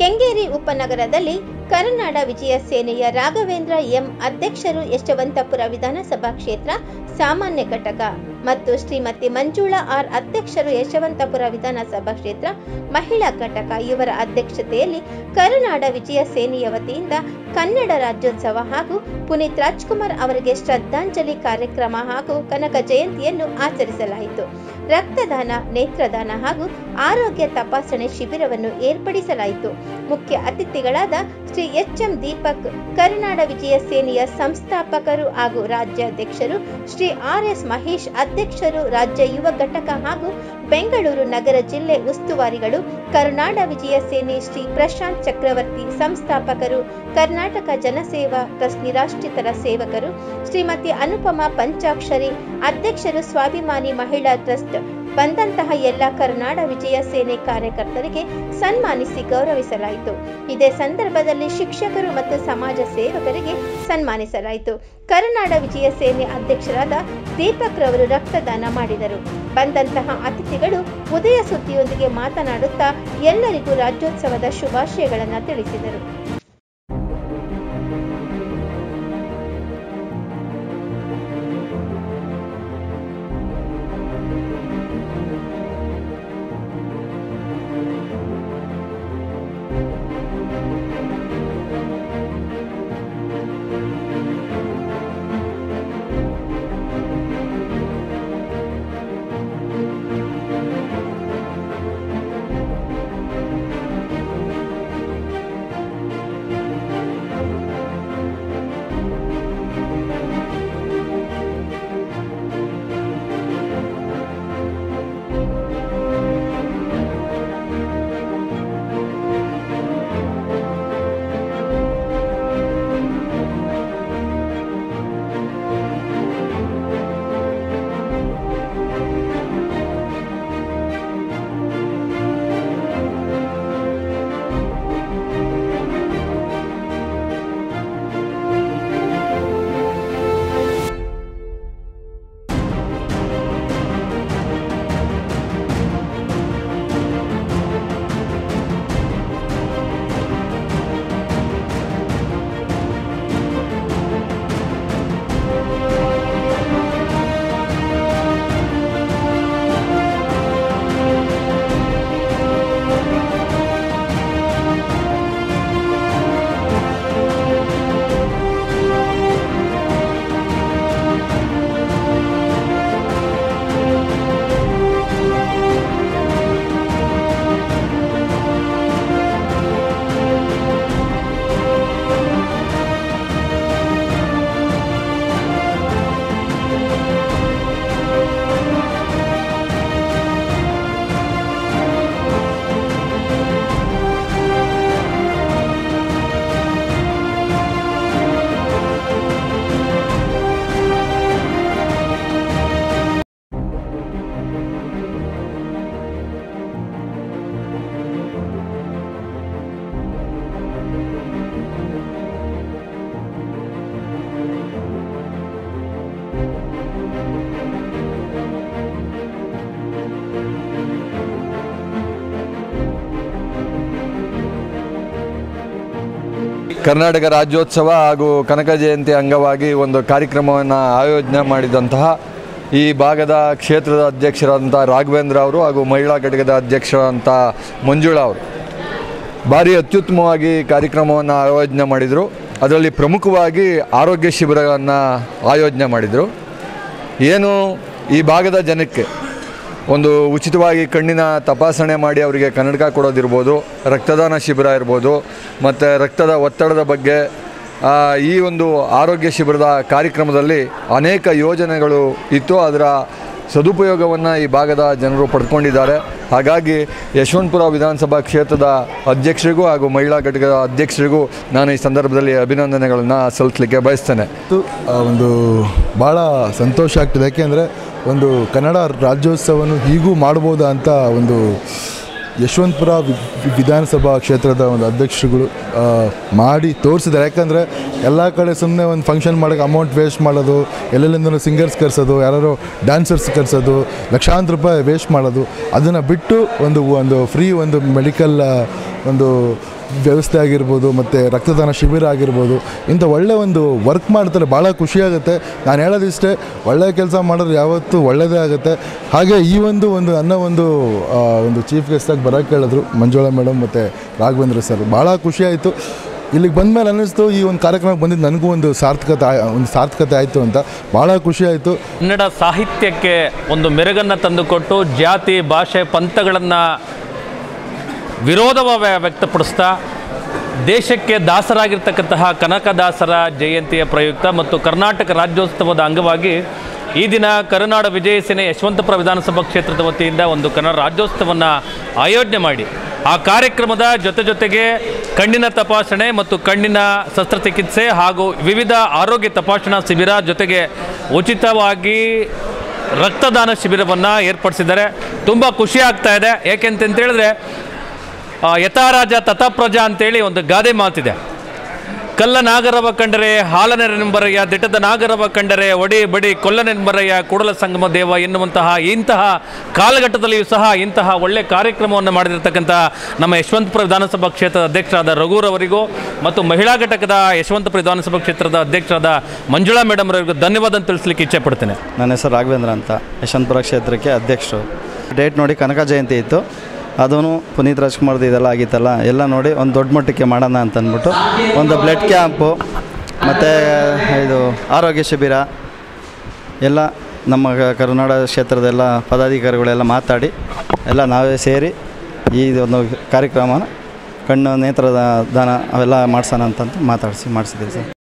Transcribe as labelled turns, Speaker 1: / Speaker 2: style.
Speaker 1: ಕೆಂಗೇರಿ ಉಪನಗರದಲ್ಲಿ ಕರುನಾಡ ವಿಜಯ ಸೇನೆಯ ರಾಘವೇಂದ್ರ ಎಂ ಅಧ್ಯಕ್ಷರು ಯಶವಂತಪುರ ವಿಧಾನಸಭಾ ಕ್ಷೇತ್ರ ಸಾಮಾನ್ಯ ಘಟಕ ಮತ್ತು ಶ್ರೀಮತಿ ಮಂಜುಳಾ ಆರ್ ಅಧ್ಯಕ್ಷರು ಯಶವಂತಪುರ ವಿಧಾನಸಭಾ ಕ್ಷೇತ್ರ ಮಹಿಳಾ ಘಟಕ ಇವರ ಅಧ್ಯಕ್ಷತೆಯಲ್ಲಿ ಕರುನಾಡ ವಿಜಯ ಸೇನೆಯ ವತಿಯಿಂದ ಕನ್ನಡ ರಾಜ್ಯೋತ್ಸವ ಹಾಗೂ ಪುನೀತ್ ರಾಜ್ಕುಮಾರ್ ಅವರಿಗೆ ಶ್ರದ್ಧಾಂಜಲಿ ಕಾರ್ಯಕ್ರಮ ಹಾಗೂ ಕನಕ ಜಯಂತಿಯನ್ನು ಆಚರಿಸಲಾಯಿತು ರಕ್ತದಾನ ನೇತ್ರದಾನ ಹಾಗೂ ಆರೋಗ್ಯ ತಪಾಸಣೆ ಶಿಬಿರವನ್ನು ಏರ್ಪಡಿಸಲಾಯಿತು ಮುಖ್ಯ ಅತಿಥಿಗಳಾದ ಶ್ರೀ ಎಚ್ ಎಂ ದೀಪಕ್ ಕರುನಾಡ ವಿಜಯ ಸೇನೆಯ ಸಂಸ್ಥಾಪಕರು ಹಾಗೂ ರಾಜ್ಯಾಧ್ಯಕ್ಷರು ಶ್ರೀ ಆರ್ ಎಸ್ ಮಹೇಶ್ ಅಧ್ಯಕ್ಷರು ರಾಜ್ಯ ಯುವ ಘಟಕ ಹಾಗೂ ಬೆಂಗಳೂರು ನಗರ ಜಿಲ್ಲೆ ಉಸ್ತುವಾರಿಗಳು ಕರುನಾಡ ವಿಜಯ ಸೇನೆ ಶ್ರೀ ಪ್ರಶಾಂತ್ ಚಕ್ರವರ್ತಿ ಸಂಸ್ಥಾಪಕರು ಕರ್ನಾಟಕ ಜನಸೇವಾ ಟ್ರಸ್ಟ್ ನಿರಾಶ್ರಿತರ ಸೇವಕರು ಶ್ರೀಮತಿ ಅನುಪಮ ಪಂಚಾಕ್ಷರಿ ಅಧ್ಯಕ್ಷರು ಸ್ವಾಭಿಮಾನಿ ಮಹಿಳಾ ಟ್ರಸ್ಟ್ ಬಂದಂತಹ ಎಲ್ಲ ಕರುನಾಡ ವಿಜಯ ಸೇನೆ ಕಾರ್ಯಕರ್ತರಿಗೆ ಸನ್ಮಾನಿಸಿ ಗೌರವಿಸಲಾಯಿತು ಇದೇ ಸಂದರ್ಭದಲ್ಲಿ ಶಿಕ್ಷಕರು ಮತ್ತು ಸಮಾಜ ಸೇವಕರಿಗೆ ಸನ್ಮಾನಿಸಲಾಯಿತು ಕರುನಾಡ ವಿಜಯ ಸೇನೆ ಅಧ್ಯಕ್ಷರಾದ ದೀಪಕ್ ರವರು ರಕ್ತದಾನ ಮಾಡಿದರು ಬಂದಂತಹ ಅತಿಥಿಗಳು ಉದಯ ಸುದ್ದಿಯೊಂದಿಗೆ ಮಾತನಾಡುತ್ತಾ ಎಲ್ಲರಿಗೂ ರಾಜ್ಯೋತ್ಸವದ ಶುಭಾಶಯಗಳನ್ನು ತಿಳಿಸಿದರು
Speaker 2: ಕರ್ನಾಟಕ ರಾಜ್ಯೋತ್ಸವ ಹಾಗೂ ಕನಕ ಜಯಂತಿ ಅಂಗವಾಗಿ ಒಂದು ಕಾರ್ಯಕ್ರಮವನ್ನು ಆಯೋಜನೆ ಮಾಡಿದಂತಹ ಈ ಭಾಗದ ಕ್ಷೇತ್ರದ ಅಧ್ಯಕ್ಷರಾದಂಥ ರಾಘವೇಂದ್ರ ಅವರು ಹಾಗೂ ಮಹಿಳಾ ಘಟಕದ ಅಧ್ಯಕ್ಷರಾದಂಥ ಮಂಜುಳಾ ಅವರು ಭಾರಿ ಅತ್ಯುತ್ತಮವಾಗಿ ಕಾರ್ಯಕ್ರಮವನ್ನು ಆಯೋಜನೆ ಮಾಡಿದರು ಅದರಲ್ಲಿ ಪ್ರಮುಖವಾಗಿ ಆರೋಗ್ಯ ಶಿಬಿರಗಳನ್ನು ಆಯೋಜನೆ ಮಾಡಿದರು ಏನು ಈ ಭಾಗದ ಜನಕ್ಕೆ ಒಂದು ಉಚಿತವಾಗಿ ಕಣ್ಣಿನ ತಪಾಸಣೆ ಮಾಡಿ ಅವರಿಗೆ ಕನ್ನಡಕ ಕೊಡೋದಿರ್ಬೋದು ರಕ್ತದಾನ ಶಿಬಿರ ಇರ್ಬೋದು ಮತ್ತು ರಕ್ತದ ಒತ್ತಡದ ಬಗ್ಗೆ ಆ, ಈ ಒಂದು ಆರೋಗ್ಯ ಶಿಬಿರದ ಕಾರ್ಯಕ್ರಮದಲ್ಲಿ ಅನೇಕ ಯೋಜನೆಗಳು ಇತ್ತು ಅದರ ಸದುಪಯೋಗವನ್ನು ಈ ಭಾಗದ ಜನರು ಪಡ್ಕೊಂಡಿದ್ದಾರೆ ಹಾಗಾಗಿ ಯಶವಂತಪುರ ವಿಧಾನಸಭಾ ಕ್ಷೇತ್ರದ ಅಧ್ಯಕ್ಷರಿಗೂ ಹಾಗೂ ಮಹಿಳಾ ಘಟಕದ ಅಧ್ಯಕ್ಷರಿಗೂ ನಾನು ಈ ಸಂದರ್ಭದಲ್ಲಿ ಅಭಿನಂದನೆಗಳನ್ನು ಸಲ್ಲಿಸಲಿಕ್ಕೆ ಬಯಸ್ತೇನೆ
Speaker 3: ಇವತ್ತು ಆ, ಒಂದು ಭಾಳ ಸಂತೋಷ ಆಗ್ತದೆ ಯಾಕೆಂದರೆ ಒಂದು ಕನ್ನಡ ರಾಜ್ಯೋತ್ಸವವನ್ನು ಹೀಗೂ ಮಾಡ್ಬೋದಾ ಅಂತ ಒಂದು ಯಶವಂತಪುರ ವಿ- ವಿ- ವಿಧಾನಸಭಾ ಕ್ಷೇತ್ರದ ಒಂದು ಅಧ್ಯಕ್ಷರುಗಳು ಆ, ಮಾಡಿ ತೋರಿಸಿದ್ದಾರೆ ಯಾಕಂದರೆ ಎಲ್ಲ ಕಡೆ ಸುಮ್ಮನೆ ಒಂದು ಫಂಕ್ಷನ್ ಮಾಡೋಕ್ಕೆ ಅಮೌಂಟ್ ವೇಸ್ಟ್ ಮಾಡೋದು ಎಲ್ಲೆಲ್ಲಿಂದಲೂ ಸಿಂಗರ್ಸ್ ಕರೆಸೋದು ಯಾರು ಡ್ಯಾನ್ಸರ್ಸ್ ಕರೆಸೋದು ಲಕ್ಷಾಂತರ ರೂಪಾಯಿ ವೇಸ್ಟ್ ಮಾಡೋದು ಅದನ್ನು ಬಿಟ್ಟು ಒಂದು ಒಂದು ಫ್ರೀ ಒಂದು ಮೆಡಿಕಲ್ ಒಂದು ವ್ಯವಸ್ಥೆ ಆಗಿರ್ಬೋದು ಮತ್ತು ರಕ್ತದಾನ ಶಿಬಿರ ಆಗಿರ್ಬೋದು ಇಂಥ ಒಳ್ಳೆ ಒಂದು ವರ್ಕ್ ಮಾಡ್ತಾರೆ ಭಾಳ ಖುಷಿಯಾಗುತ್ತೆ ನಾನು ಹೇಳೋದಿಷ್ಟೇ ಒಳ್ಳೆಯ ಕೆಲಸ ಮಾಡಿದ್ರೆ ಯಾವತ್ತೂ ಒಳ್ಳೆಯದೇ ಆಗುತ್ತೆ ಹಾಗೆ ಈ ಒಂದು ಒಂದು ನನ್ನ ಒಂದು ಆ, ಒಂದು ಚೀಫ್ ಗೆಸ್ಟಾಗಿ ಬರೋಕ್ಕೆ ಹೇಳಿದ್ರು ಮಂಜುಳಾ ಮೇಡಮ್ ಮತ್ತು ರಾಘವೇಂದ್ರ ಸರ್ ಭಾಳ ಖುಷಿಯಾಯಿತು ಇಲ್ಲಿಗೆ ಬಂದಮೇಲೆ ಅನ್ನಿಸ್ತು ಈ ಒಂದು ಕಾರ್ಯಕ್ರಮಕ್ಕೆ ಬಂದಿದ್ದು ನನಗೂ ಒಂದು ಸಾರ್ಥಕತೆ ಆಯ್- ಒಂದು ಸಾರ್ಥಕತೆ ಆಯಿತು ಅಂತ ಭಾಳ ಖುಷಿಯಾಯಿತು
Speaker 4: ಕನ್ನಡ ಸಾಹಿತ್ಯಕ್ಕೆ ಒಂದು ಮೆರುಗನ್ನು ತಂದುಕೊಟ್ಟು ಜಾತಿ ಭಾಷೆ ಪಂಥಗಳನ್ನು ವಿರೋಧವ ವ್ಯ- ವ್ಯಕ್ತಪಡಿಸ್ತಾ ದೇಶಕ್ಕೆ ದಾಸರಾಗಿರ್ತಕ್ಕಂತಹ ಕನಕದಾಸರ ಜಯಂತಿಯ ಪ್ರಯುಕ್ತ ಮತ್ತು ಕರ್ನಾಟಕ ರಾಜ್ಯೋತ್ಸವದ ಅಂಗವಾಗಿ ಈ ದಿನ ಕರುನಾಡ ವಿಜಯ ಸೇನೆ ಯಶವಂತಪುರ ವಿಧಾನಸಭಾ ಕ್ಷೇತ್ರದ ವತಿಯಿಂದ ಒಂದು ಕನ್ನಡ ರಾಜ್ಯೋತ್ಸವವನ್ನು ಆಯೋಜನೆ ಮಾಡಿ ಆ ಕಾರ್ಯಕ್ರಮದ ಜೊತೆ ಜೊತೆಗೆ ಕಣ್ಣಿನ ತಪಾಸಣೆ ಮತ್ತು ಕಣ್ಣಿನ ಶಸ್ತ್ರಚಿಕಿತ್ಸೆ ಹಾಗೂ ವಿವಿಧ ಆರೋಗ್ಯ ತಪಾಸಣಾ ಶಿಬಿರ ಜೊತೆಗೆ ಉಚಿತವಾಗಿ ರಕ್ತದಾನ ಶಿಬಿರವನ್ನು ಏರ್ಪಡಿಸಿದ್ದಾರೆ ತುಂಬ ಖುಷಿ ಆಗ್ತಾ ಇದೆ ಏಕೆಂತ ಹೇಳಿದ್ರೆ ಆ, ಯಥಾ ರಾಜ ತಥಾ ಪ್ರಜಾ ಅಂತೇಳಿ ಒಂದು ಗಾದೆ ಮಾತಿದೆ ಕಲ್ಲ ನಾಗರವ ಕಂಡರೆ ಹಾಲನೆಂಬರಯ್ಯ ದಿಟ್ಟದ ನಾಗರವ ಕಂಡರೆ ಒಡಿ ಬಡಿ ಕೊಲ್ಲನೆಂಬರಯ್ಯ ಕೂಡಲ ಸಂಗಮ ದೇವ ಎನ್ನುವಂತಹ ಇಂತಹ ಕಾಲಘಟ್ಟದಲ್ಲಿಯೂ ಸಹ ಇಂತಹ ಒಳ್ಳೆ ಕಾರ್ಯಕ್ರಮವನ್ನು ಮಾಡಿರ್ತಕ್ಕಂಥ ನಮ್ಮ ಯಶವಂತಪುರ ವಿಧಾನಸಭಾ ಕ್ಷೇತ್ರದ ಅಧ್ಯಕ್ಷರಾದ ರಘುರವರಿಗೂ ಮತ್ತು ಮಹಿಳಾ ಘಟಕದ ಯಶವಂತಪುರ ವಿಧಾನಸಭಾ ಕ್ಷೇತ್ರದ ಅಧ್ಯಕ್ಷರಾದ ಮಂಜುಳಾ ಮೇಡಮ್ ಅವರಿಗೂ ಧನ್ಯವಾದ ತಿಳಿಸ್ಲಿಕ್ಕೆ ಇಚ್ಛೆ ಪಡ್ತೇನೆ
Speaker 5: ನನ್ನ ಹೆಸರು ರಾಘವೇಂದ್ರ ಅಂತ ಯಶವಂತಪುರ ಕ್ಷೇತ್ರಕ್ಕೆ ಅಧ್ಯಕ್ಷರು ಡೇಟ್ ನೋಡಿ ಕನಕ ಜಯಂತಿ ಇತ್ತು ಅದೂ ಪುನೀತ್ ರಾಜ್ಕುಮಾರ್ದು ಇದೆಲ್ಲ ಆಗಿತ್ತಲ್ಲ ಎಲ್ಲ ನೋಡಿ ಒಂದು ದೊಡ್ಡ ಮಟ್ಟಕ್ಕೆ ಮಾಡೋಣ ಅಂತ ಅಂದ್ಬಿಟ್ಟು ಒಂದು ಬ್ಲಡ್ ಕ್ಯಾಂಪು ಮತ್ತು ಇದು ಆರೋಗ್ಯ ಶಿಬಿರ ಎಲ್ಲ ನಮ್ಮ ಕ- ಕರುನಾಡ ಕ್ಷೇತ್ರದ ಎಲ್ಲ ಪದಾಧಿಕಾರಿಗಳೆಲ್ಲ ಮಾತಾಡಿ ಎಲ್ಲ ನಾವೇ ಸೇರಿ ಈ ಒಂದು ಕಾರ್ಯಕ್ರಮನ ಕಣ್ಣು ನೇತ್ರದ ದಾನ ಅವೆಲ್ಲ ಮಾಡ್ಸೋಣ ಅಂತಂತ ಮಾತಾಡಿಸಿ ಮಾಡಿಸಿದ್ದೀವಿ ಸರ್